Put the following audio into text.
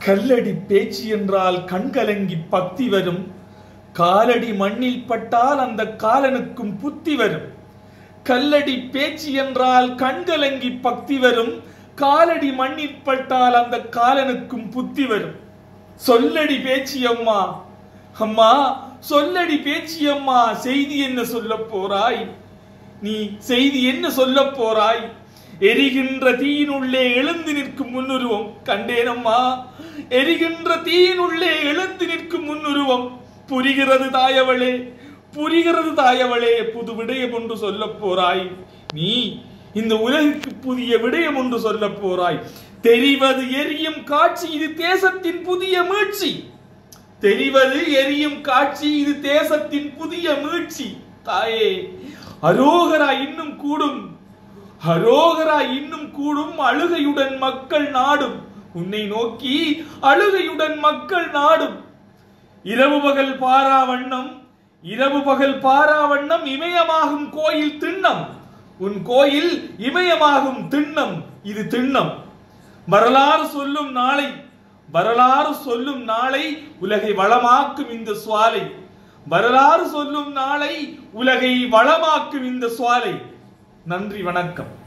கல்லடி பேச்சு என்றால் கண்கலங்கி பக்தி வரும் காலடி மண்ணில் பட்டால் அந்த காலனுக்கும் புத்தி வரும் கல்லடி பேச்சு என்றால் கண்கலங்கி பக்தி வரும் காலடி மண்ணில் பட்டால் அந்த காலனுக்கும் புத்தி வரும் சொல்லடி பேச்சு அம்மா அம்மா சொல்லடி பேச்சு அம்மா செய்தி என்ன சொல்ல போறாய் நீ செய்தி என்ன சொல்ல போறாய் எரிகின்ற தீயினுள்ளே எழுந்து நிற்கும் முன்னுருவம் கண்டேனம்மா எரிகின்ற தீயினுள்ளே எழுந்து நிற்கும் முன்னுருவம் புரிகிறது தாயவளே புரிகிறது தாயவளே புது விடயம் ஒன்று சொல்ல போறாய் நீ இந்த உலகுக்கு புதிய விடயம் ஒன்று சொல்ல போறாய் தெரிவது எரியும் காட்சி இது தேசத்தின் புதிய மீட்சி தெரிவது எரியும் காட்சி இது தேசத்தின் புதிய மீட்சி தாயே அரோகரா இன்னும் கூடும் அரோகரா இன்னும் கூடும் அழுகையுடன் மக்கள் நாடும் உன்னை நோக்கி அழுகையுடன் மக்கள் நாடும் இரவு பகல் பாரா வண்ணம் இரவு பகல் பாரா வண்ணம் இமயமாகும் கோயில் திண்ணம் உன் கோயில் இமயமாகும் திண்ணம் இது திண்ணம் வரலாறு சொல்லும் நாளை வரலாறு சொல்லும் நாளை உலகை வளமாக்கும் இந்த சுவாலை வரலாறு சொல்லும் நாளை உலகை வளமாக்கும் இந்த சுவாலை நன்றி வணக்கம்